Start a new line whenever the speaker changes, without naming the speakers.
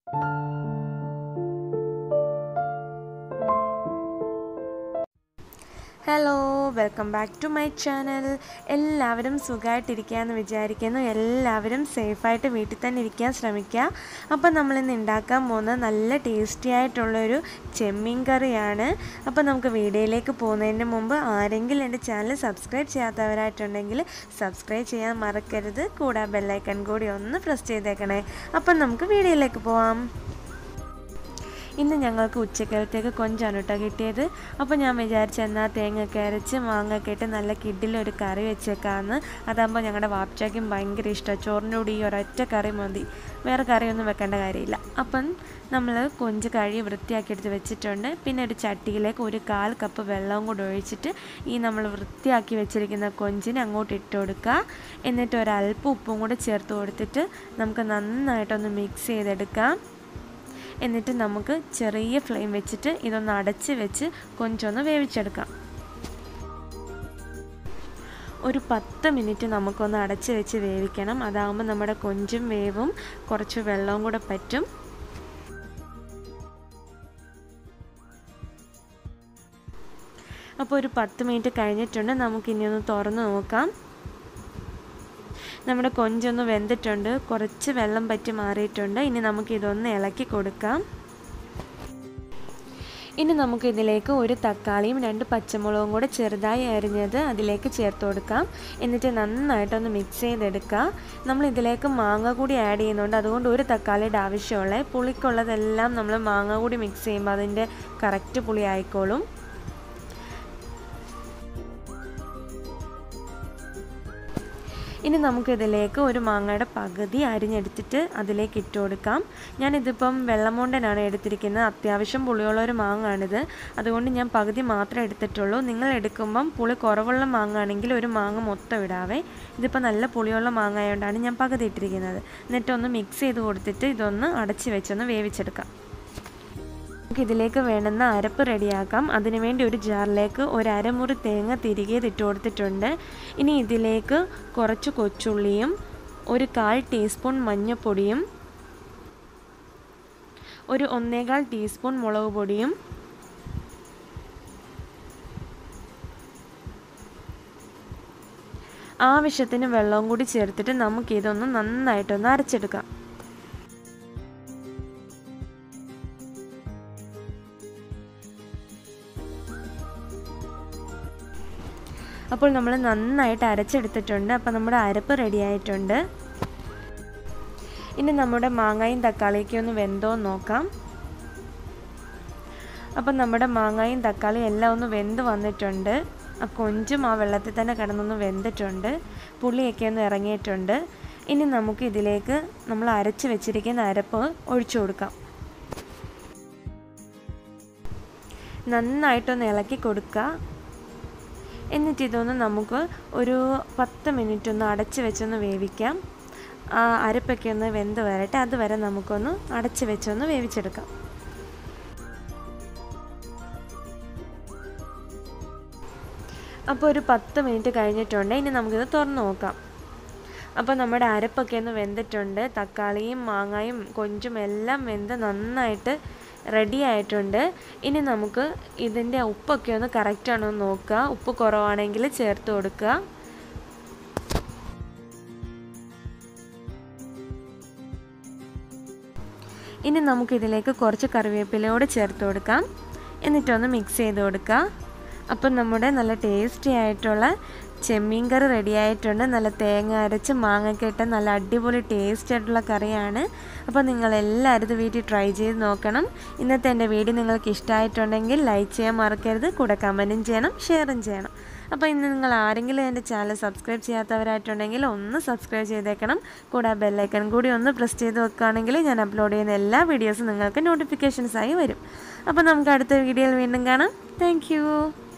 hello welcome back to my channel എല്ലാവരും സുഖമായിട്ടിരിക്കുകയെന്ന് വിചാരിക്കുന്നു എല്ലാവരും സേഫായിട്ട് വീട്ടിൽ തന്നെ ഇരിക്കാൻ ശ്രമിക്കുക അപ്പോൾ നമ്മളിന്ന് ഉണ്ടാക്കാൻ പോകുന്ന നല്ല ടേസ്റ്റി ആയിട്ടുള്ളൊരു ചെമ്മീൻ കറിയാണ് അപ്പോൾ നമുക്ക് വീഡിയോയിലേക്ക് പോകുന്നതിന് മുമ്പ് ആരെങ്കിലും എൻ്റെ ചാനൽ സബ്സ്ക്രൈബ് ചെയ്യാത്തവരായിട്ടുണ്ടെങ്കിൽ സബ്സ്ക്രൈബ് ചെയ്യാൻ മറക്കരുത് കൂടാതെ ബെല്ലൈക്കൺ കൂടി ഒന്ന് പ്രസ് ചെയ്തേക്കണേ അപ്പം നമുക്ക് വീഡിയോയിലേക്ക് പോവാം ഇന്ന് ഞങ്ങൾക്ക് ഉച്ചക്കാലത്തേക്ക് കൊഞ്ചാണ് കേട്ടോ കിട്ടിയത് അപ്പോൾ ഞാൻ വിചാരിച്ചു എന്നാൽ തേങ്ങയൊക്കെ അരച്ച് മാങ്ങയൊക്കെ ഇട്ട് നല്ല കിഡിലൊരു കറി വെച്ചേക്കാമെന്ന് അതാകുമ്പോൾ ഞങ്ങളുടെ വാപ്ചാക്കും ഭയങ്കര ഇഷ്ടമാണ് ചോറിൻ്റെ കൂടി ഈ ഒരൊറ്റ കറി മതി വേറെ കറിയൊന്നും വെക്കേണ്ട കാര്യമില്ല അപ്പം നമ്മൾ കൊഞ്ച് കഴുകി വൃത്തിയാക്കി എടുത്ത് വെച്ചിട്ടുണ്ട് പിന്നെ ഒരു ചട്ടിയിലേക്ക് ഒരു കാൽ കപ്പ് വെള്ളവും കൂടി ഒഴിച്ചിട്ട് ഈ നമ്മൾ വൃത്തിയാക്കി വെച്ചിരിക്കുന്ന കൊഞ്ചിന് അങ്ങോട്ട് ഇട്ട് കൊടുക്കുക എന്നിട്ട് ഒരല്പം ഉപ്പും കൂടെ ചേർത്ത് കൊടുത്തിട്ട് നമുക്ക് നന്നായിട്ടൊന്ന് മിക്സ് ചെയ്തെടുക്കാം എന്നിട്ട് നമുക്ക് ചെറിയ ഫ്ലെയിം വെച്ചിട്ട് ഇതൊന്ന് അടച്ച് വെച്ച് കൊഞ്ചൊന്ന് വേവിച്ചെടുക്കാം ഒരു പത്ത് മിനിറ്റ് നമുക്കൊന്ന് അടച്ച് വെച്ച് വേവിക്കണം അതാകുമ്പോൾ നമ്മുടെ കൊഞ്ചും വേവും കുറച്ച് വെള്ളവും കൂടെ പറ്റും അപ്പോൾ ഒരു പത്ത് മിനിറ്റ് കഴിഞ്ഞിട്ടുണ്ട് നമുക്കിനി ഒന്ന് തുറന്ന് നോക്കാം നമ്മുടെ കൊഞ്ചൊന്ന് വെന്തിട്ടുണ്ട് കുറച്ച് വെള്ളം പറ്റി മാറിയിട്ടുണ്ട് ഇനി നമുക്ക് ഇതൊന്ന് ഇളക്കി കൊടുക്കാം ഇനി നമുക്ക് ഇതിലേക്ക് ഒരു തക്കാളിയും രണ്ട് പച്ചമുളകും കൂടെ ചെറുതായി അരിഞ്ഞത് അതിലേക്ക് ചേർത്ത് കൊടുക്കാം എന്നിട്ട് നന്നായിട്ടൊന്ന് മിക്സ് ചെയ്തെടുക്കുക നമ്മൾ ഇതിലേക്ക് മാങ്ങ കൂടി ആഡ് ചെയ്യുന്നുണ്ട് അതുകൊണ്ട് ഒരു തക്കാളിയുടെ ആവശ്യമുള്ള പുളിക്കുള്ളതെല്ലാം നമ്മൾ മാങ്ങ കൂടി മിക്സ് ചെയ്യുമ്പോൾ അതിൻ്റെ കറക്റ്റ് പുളി ആയിക്കോളും ഇനി നമുക്കിതിലേക്ക് ഒരു മാങ്ങയുടെ പകുതി അരിഞ്ഞെടുത്തിട്ട് അതിലേക്ക് ഇട്ട് കൊടുക്കാം ഞാനിതിപ്പം വെള്ളമൂണ്ടനാണ് എടുത്തിരിക്കുന്നത് അത്യാവശ്യം പുളിയുള്ള ഒരു മാങ്ങാണിത് അതുകൊണ്ട് ഞാൻ പകുതി മാത്രമേ എടുത്തിട്ടുള്ളൂ നിങ്ങൾ എടുക്കുമ്പം പുളി കുറവുള്ള മാങ്ങ ആണെങ്കിൽ ഒരു മാങ്ങ മൊത്തം ഇടാവേ ഇതിപ്പോൾ നല്ല പുളിയുള്ള മാങ്ങ ആയതുകൊണ്ടാണ് ഞാൻ പകുതി ഇട്ടിരിക്കുന്നത് എന്നിട്ടൊന്ന് മിക്സ് ചെയ്ത് കൊടുത്തിട്ട് ഇതൊന്ന് അടച്ച് വെച്ചൊന്ന് വേവിച്ചെടുക്കാം നമുക്ക് ഇതിലേക്ക് വേണ്ടുന്ന അരപ്പ് റെഡിയാക്കാം അതിനുവേണ്ടി ഒരു ജാറിലേക്ക് ഒരു അരമുറി തേങ്ങ തിരികെ ഇട്ട് കൊടുത്തിട്ടുണ്ട് ഇനി ഇതിലേക്ക് കുറച്ച് കൊച്ചുള്ളിയും ഒരു കാൽ ടീസ്പൂൺ മഞ്ഞൾപ്പൊടിയും ഒരു ഒന്നേകാൽ ടീസ്പൂൺ മുളക് പൊടിയും ആവശ്യത്തിന് വെള്ളവും കൂടി ചേർത്തിട്ട് നമുക്കിതൊന്ന് നന്നായിട്ടൊന്ന് അരച്ചെടുക്കാം അപ്പോൾ നമ്മൾ നന്നായിട്ട് അരച്ചെടുത്തിട്ടുണ്ട് അപ്പോൾ നമ്മുടെ അരപ്പ് റെഡി ആയിട്ടുണ്ട് ഇനി നമ്മുടെ മാങ്ങയും തക്കാളിയൊക്കെ ഒന്ന് വെന്തോ നോക്കാം അപ്പം നമ്മുടെ മാങ്ങയും തക്കാളിയും എല്ലാം ഒന്ന് വെന്ത് വന്നിട്ടുണ്ട് ആ കൊഞ്ചും ആ വെള്ളത്തിൽ തന്നെ കിടന്നൊന്ന് വെന്തിട്ടുണ്ട് പുളിയൊക്കെ ഒന്ന് ഇറങ്ങിയിട്ടുണ്ട് ഇനി നമുക്ക് ഇതിലേക്ക് നമ്മൾ അരച്ച് വെച്ചിരിക്കുന്ന അരപ്പ് ഒഴിച്ചു കൊടുക്കാം നന്നായിട്ടൊന്ന് ഇളക്കി കൊടുക്കുക എന്നിട്ട് ഇതൊന്ന് നമുക്ക് ഒരു പത്ത് മിനിറ്റ് ഒന്ന് അടച്ച് വെച്ചൊന്ന് വേവിക്കാം ആ അരപ്പൊക്കെ ഒന്ന് വെന്ത് വരട്ടെ അതുവരെ നമുക്കൊന്ന് അടച്ച് വെച്ചൊന്ന് വേവിച്ചെടുക്കാം അപ്പോൾ ഒരു പത്ത് മിനിറ്റ് കഴിഞ്ഞിട്ടുണ്ട് ഇനി നമുക്കിത് തുറന്ന് നോക്കാം അപ്പോൾ നമ്മുടെ അരപ്പൊക്കെ ഒന്ന് വെന്തിട്ടുണ്ട് തക്കാളിയും മാങ്ങയും കൊഞ്ചും എല്ലാം വെന്ത് നന്നായിട്ട് റെഡി ആയിട്ടുണ്ട് ഇനി നമുക്ക് ഇതിൻ്റെ ഉപ്പൊക്കെ ഒന്ന് കറക്റ്റ് ആണോ എന്ന് നോക്കുക ഉപ്പ് കുറവാണെങ്കിൽ ചേർത്ത് കൊടുക്കുക ഇനി നമുക്കിതിലേക്ക് കുറച്ച് കറിവേപ്പിലയോട് ചേർത്ത് കൊടുക്കാം എന്നിട്ടൊന്ന് മിക്സ് ചെയ്ത് കൊടുക്കുക അപ്പം നമ്മുടെ നല്ല ടേസ്റ്റി ആയിട്ടുള്ള ചെമ്മീൻ കറി റെഡി ആയിട്ടുണ്ട് നല്ല തേങ്ങ അരച്ച് മാങ്ങയൊക്കെ ഇട്ട് നല്ല അടിപൊളി ടേസ്റ്റ് ആയിട്ടുള്ള കറിയാണ് അപ്പോൾ നിങ്ങൾ എല്ലാവരും ഇത് വീട്ടിൽ ട്രൈ ചെയ്ത് നോക്കണം ഇന്നത്തെ എൻ്റെ വീഡിയോ നിങ്ങൾക്ക് ഇഷ്ടമായിട്ടുണ്ടെങ്കിൽ ലൈക്ക് ചെയ്യാൻ മറക്കരുത് കൂടെ കമൻറ്റും ചെയ്യണം ഷെയറും ചെയ്യണം അപ്പോൾ ഇന്ന് നിങ്ങൾ ആരെങ്കിലും എൻ്റെ ചാനൽ സബ്സ്ക്രൈബ് ചെയ്യാത്തവരായിട്ടുണ്ടെങ്കിൽ ഒന്ന് സബ്സ്ക്രൈബ് ചെയ്തേക്കണം കൂടെ ബെല്ലൈക്കൺ കൂടി ഒന്ന് പ്രസ് ചെയ്ത് വെക്കുകയാണെങ്കിൽ ഞാൻ അപ്ലോഡ് ചെയ്യുന്ന എല്ലാ വീഡിയോസും നിങ്ങൾക്ക് നോട്ടിഫിക്കേഷൻസായി വരും അപ്പോൾ നമുക്ക് അടുത്ത വീഡിയോയിൽ വീണ്ടും കാണാം താങ്ക്